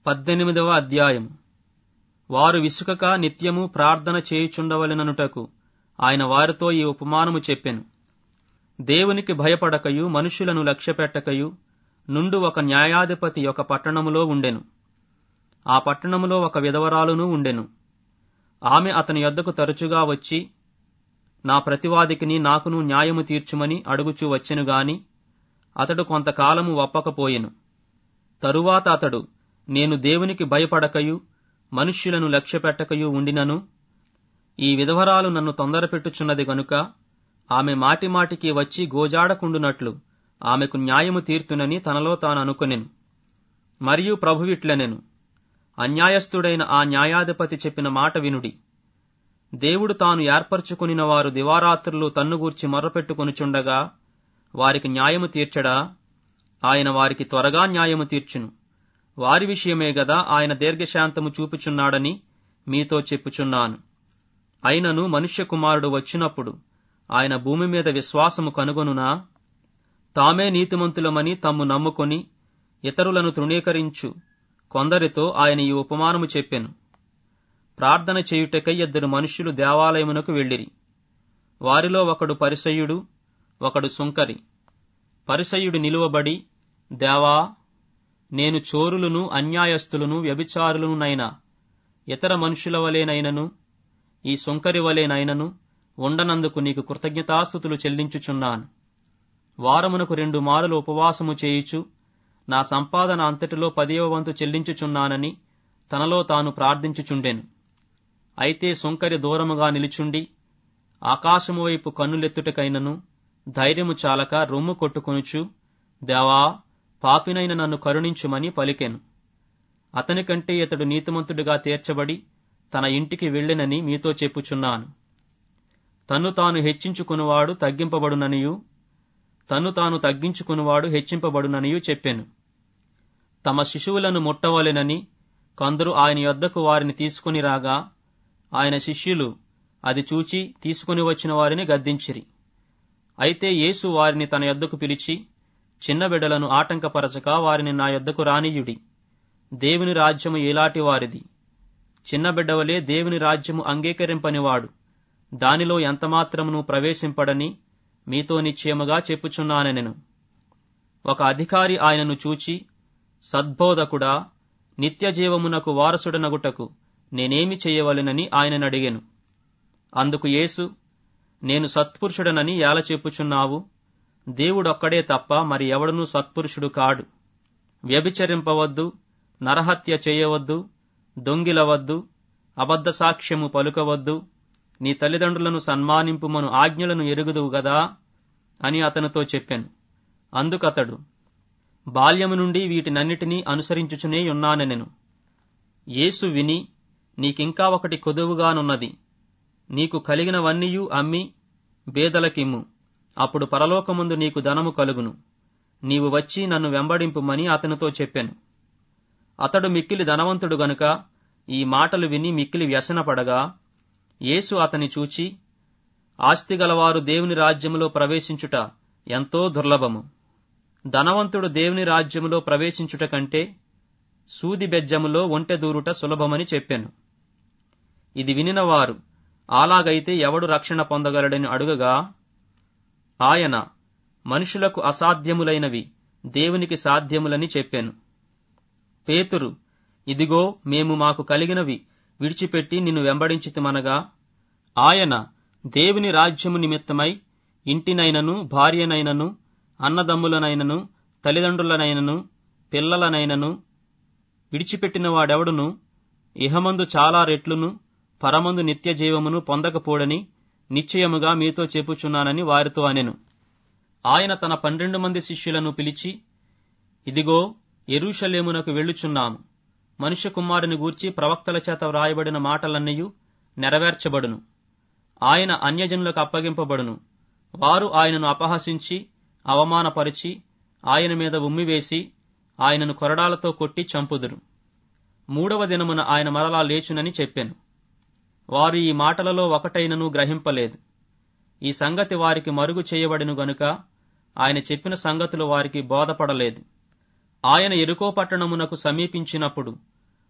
పద్దెనిమిదవ అధ్యాయం వారు విసుకక నిత్యము ప్రార్థన చేయుచుండవలెననుటకు ఆయన వారితో ఈ ఉపమానము చెప్పెను దేవునికి భయపడకయు మనుషులను లక్ష్యపెట్టకయు నుండు ఒక న్యాయాధిపతి ఒక పట్టణములో ఉండెను ఆ పట్టణములో ఒక విధవరాలును ఉండెను ఆమె అతని యొద్దకు తరచుగా వచ్చి నా ప్రతివాదికిని నాకును న్యాయము తీర్చుమని అడుగుచూ వచ్చెను గాని అతడు కొంతకాలము ఒప్పకపోయెను తరువాత అతడు నేను దేవునికి భయపడకయు మనుష్యులను లక్ష్యపెట్టకయు ఉండినను ఈ విధవరాలు నన్ను తొందరపెట్టుచున్నది గనుక ఆమె మాటిమాటికి వచ్చి గోజాడకుండునట్లు ఆమెకు న్యాయము తీర్తునని తనలో తాను అనుకొనెను మరియు ప్రభువిట్లనెను అన్యాయస్థుడైన ఆ న్యాయాధిపతి చెప్పిన మాట వినుడి దేవుడు తాను ఏర్పరచుకునిన వారు దివారాత్రులు తన్నుగూర్చి మొర్రపెట్టుకొనుచుండగా వారికి న్యాయము తీర్చడా ఆయన వారికి త్వరగా న్యాయము తీర్చును వారి విషయమే గదా ఆయన దీర్ఘశాంతము చూపుచున్నాడని మీతో చెప్పుచున్నాను అయినను మనుష్య కుమారుడు వచ్చినప్పుడు ఆయన భూమి మీద విశ్వాసము కనుగొనునా తామే నీతిమంతులమని తమ్ము నమ్ముకొని ఇతరులను తృణీకరించు కొందరితో ఆయన ఈ ఉపమానము చెప్పెను ప్రార్థన చేయుటకై ఇద్దరు మనుష్యులు దేవాలయమునకు వెళ్ళిరి వారిలో ఒకడు పరిసయుడు ఒకడు సుంకరి పరిసయుడు నిలువబడి దేవా నేను చోరులను అన్యాయస్తులను వ్యభిచారులనునైనా ఇతర మనుషుల వలెనైనను ఈ సుంకరి వలెనైనను ఉండనందుకు నీకు కృతజ్ఞతాస్థుతులు చెల్లించుచున్నాను వారమునకు రెండు మారులు ఉపవాసము చేయుచు నా సంపాదన అంతటిలో పదేవ వంతు చెల్లించుచున్నానని తనలో తాను ప్రార్థించుచుండెను అయితే సుంకరి దూరముగా నిలుచుండి ఆకాశము వైపు కన్నులెత్తుటకైనను ధైర్యము చాలక రొమ్ము కొట్టుకొనుచు దేవా పాపినైన నన్ను కరుణించుమని పలికెను అతని కంటే ఇతడు నీతిమంతుడిగా తీర్చబడి తన ఇంటికి వెళ్ళెనని మీతో చెప్పుచున్నాను తన్ను తాను హెచ్చించుకునివాడు తగ్గింపబడుననియు తన్ను తాను తగ్గించుకునివాడు హెచ్చింపబడుననియు చెప్పెను తమ శిశువులను ముట్టవలెనని కొందరు ఆయన యొద్దకు వారిని తీసుకుని రాగా ఆయన శిష్యులు అది చూచి తీసుకుని వచ్చిన వారిని గద్దించిరి అయితే యేసు వారిని తన యొద్దకు పిలిచి చిన్న బిడ్డలను ఆటంకపరచక వారిని నా యొద్దకు రానియుడి దేవుని రాజ్యము ఏలాటి వారిది చిన్న బిడ్డవలే దేవుని రాజ్యము అంగీకరింపనివాడు దానిలో ఎంతమాత్రమును ప్రవేశింపడని మీతో నిశ్చయముగా చెప్పుచున్నానెను ఒక అధికారి ఆయనను చూచి సద్బోధకుడా నిత్యజీవమునకు వారసుడనగుటకు నేనేమి చేయవలెనని ఆయనను అడిగెను అందుకు యేసు నేను సత్పురుషుడనని ఎలా చెప్పుచున్నావు దేవుడొక్కడే తప్ప మరి ఎవడనూ సత్పురుషుడు కాడు వ్యభిచరింపవద్దు నరహత్య చేయవద్దు దొంగిలవద్దు అబద్ధ సాక్ష్యము పలుకవద్దు నీ తల్లిదండ్రులను సన్మానింపుమను ఆజ్ఞలను ఎరుగుదువు గదా అని అతనితో చెప్పాను అందుకతడు బాల్యము నుండి వీటినన్నిటినీ అనుసరించుచునే ఉన్నానెనెను యేసు విని నీకింకా ఒకటి కొదువుగానున్నది నీకు కలిగినవన్నీయూ అమ్మి బేదలకిమ్ము అప్పుడు పరలోకముందు నీకు ధనము కలుగును నీవు వచ్చి నన్ను వెంబడింపుమని అతనితో చెప్పాను అతడు మిక్కిలి ధనవంతుడు గనుక ఈ మాటలు విని మిక్కిలి వ్యసనపడగా యేసు అతని చూచి ఆస్తిగలవారు దేవుని రాజ్యములో ప్రవేశించుట ఎంతో దుర్లభము ధనవంతుడు దేవుని రాజ్యములో ప్రవేశించుట కంటే సూది బెజ్జములో ఒంటె దూరుట సులభమని చెప్పాను ఇది వినిన వారు అలాగైతే ఎవడు రక్షణ పొందగలడని అడుగగా ఆయన మనుషులకు అసాధ్యములైనవి దేవునికి సాధ్యములని చెప్పాను పేతురు ఇదిగో మేము మాకు కలిగినవి విడిచిపెట్టి నిన్ను వెంబడించితిమనగా ఆయన దేవుని రాజ్యము నిమిత్తమై ఇంటినైనను భార్యనైనను అన్నదమ్ములనైనను తల్లిదండ్రులనైనను పిల్లలనైనను విడిచిపెట్టిన వాడెవడును ఇహమందు చాలా రెట్లును పరమందు నిత్య జీవమును పొందకపోడని నిశ్చయముగా మీతో చెప్పుచున్నానని వారితో అనెను ఆయన తన పన్నెండు మంది శిష్యులను పిలిచి ఇదిగో ఎరుషలేమునకు వెళ్ళుచున్నాము మనుష్య కుమారుని గూర్చి ప్రవక్తల చేత వ్రాయబడిన మాటలన్నయూ నెరవేర్చబడును ఆయన అన్యజనులకు అప్పగింపబడును వారు ఆయనను అపహసించి అవమానపరిచి ఆయన మీద ఉమ్మివేసి ఆయనను కొరడాలతో కొట్టి చంపుదురు మూడవ దినమున ఆయన మరలా లేచునని చెప్పాను వారు ఈ మాటలలో ఒకటైనను గ్రహింపలేదు ఈ సంగతి వారికి మరుగు చేయబడిను గనుక ఆయన చెప్పిన సంగతులు వారికి బోధపడలేదు ఆయన ఎరుకో పట్టణమునకు సమీపించినప్పుడు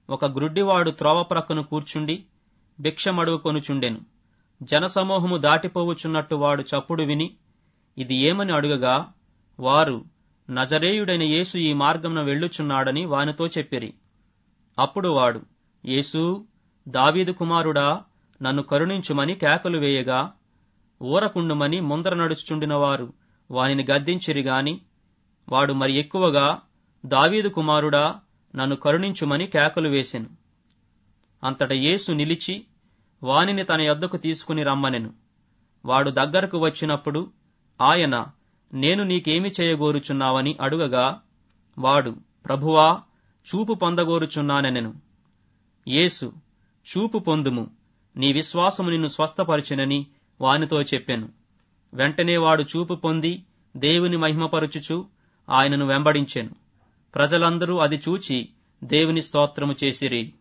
ఒక గ్రుడ్డివాడు త్రోవ ప్రక్కను కూర్చుండి భిక్షమడుగుకొనుచుండెను జనసమూహము దాటిపోవుచున్నట్టు వాడు చప్పుడు విని ఇది ఏమని అడుగగా వారు నజరేయుడైన యేసు ఈ మార్గమున వెళ్ళుచున్నాడని వానితో చెప్పిరి అప్పుడు వాడు యేసు దావీదు కుమారుడా నన్ను కరుణించుమని కేకలు వేయగా ఊరకుండుమని ముందర నడుచుచుండిన వారు వానిని గద్దించిరి గాని వాడు మరి ఎక్కువగా దావీదు కుమారుడా నన్ను కరుణించుమని కేకలు వేసెను అంతట యేసు నిలిచి వానిని తన యొద్దకు తీసుకుని రమ్మనెను వాడు దగ్గరకు వచ్చినప్పుడు ఆయన నేను నీకేమి చేయగోరుచున్నావని అడుగగా వాడు ప్రభువా చూపు పొందగోరుచున్నానెనెను యేసు చూపు పొందుము నీ విశ్వాసము నిన్ను స్వస్థపరిచినని వానితో చెప్పెను వెంటనే వాడు చూపు పొంది దేవుని మహిమపరుచుచు ఆయనను వెంబడించెను ప్రజలందరూ అది చూచి దేవుని స్తోత్రము చేసిరి